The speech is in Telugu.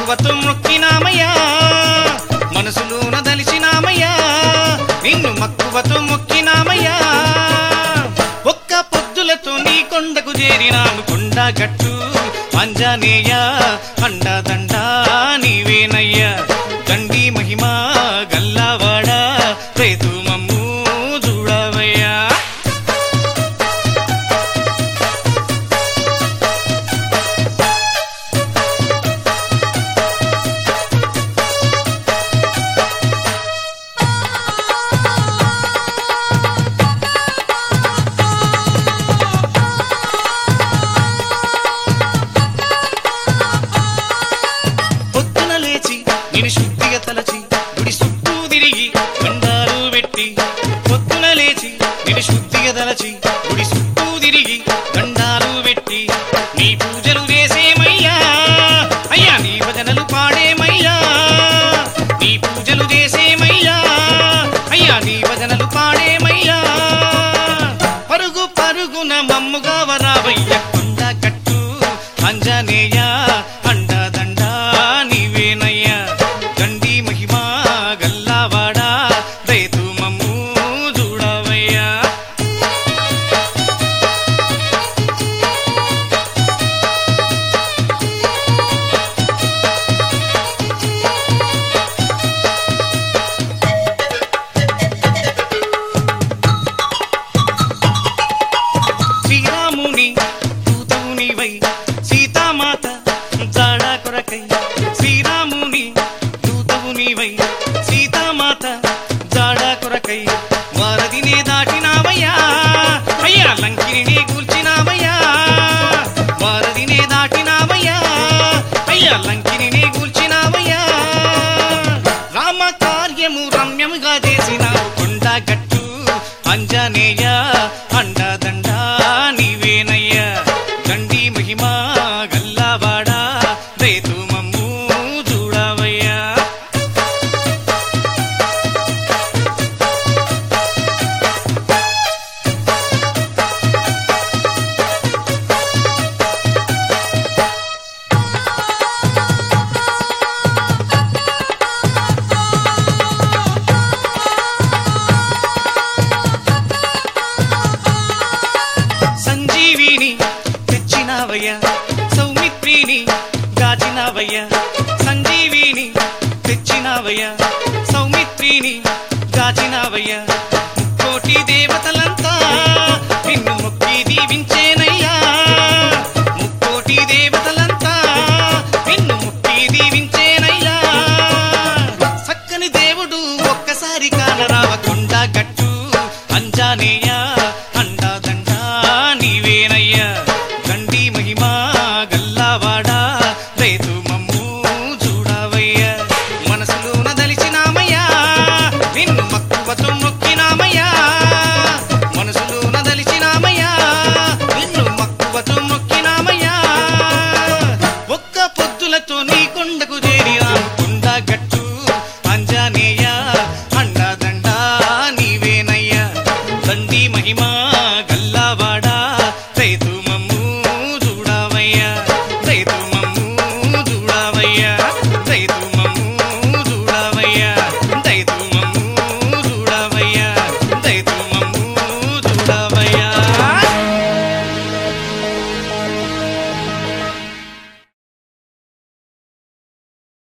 మక్కువతో మొక్కినామయ్యా మనసులోన దలిచినామయ్యా నిన్ను మక్కువతో మొక్కినామయ్యా ఒక్క పొద్దులతో నీ కొండకు చేరినాము కొండ గట్టు అంజనేయ అండదండ నీవేనయ్యా దండి మహిమ గల్లావాడ రేతు మమ్ము చూడవయ్యా పొద్దున లేచి నేను శుద్ధిగా తలచి గుడి చుట్టూ తిరిగి గండాలు పెట్టి పొద్దున లేచి నేను శుద్ధిగా తలచి గుడి చుట్టూ తిరిగి గండాలు పెట్టి నీ పూజలు చేసేమయ్యా అయ్యా నీ భజనలు పాడేమయ్యా నీ పూజలు చేసేమయ్యా అయ్యా నీ భజనలు పాడేమయ్యా పరుగు పరుగున మమ్ముగా వరావయ్య కొండ కట్టు అంజనేయ అండదండ నీవేనయ్యా దండి మహిమ గల్లావాడ రైతు మమ్ము చూడవయ్యా శ్రీరాముని దూతవు నీవై సీతామాత జాడ కొరకై శ్రీరాముని దూతవు నీవై సీతామాత జాడ కొరకై వారధినే దాటినావయ్యా అయ్యా లంకిని కూల్చినావయ్యా వారధినే దాటినావయ్యా అయ్యా లంకిని కూల్చినావయ్యా రామ కార్యము రమ్యముగా చేసినావు కొండ గట్టు అంజనేయ అండదండ నీవేనయ్యా దండి మహిమ గల్లావాడ రేతు మమ్ము చూడవయ్యా సంజీవిని తెచ్చినావయ్యా సౌమిత్రిని గాచినావయ్యా సంజీవిని తెచ్చినావయ్యా సౌమిత్రిని గాచినావయ్యా కోటి దేవతలంతా నిన్ను మొక్కి దీవించేనయ్యా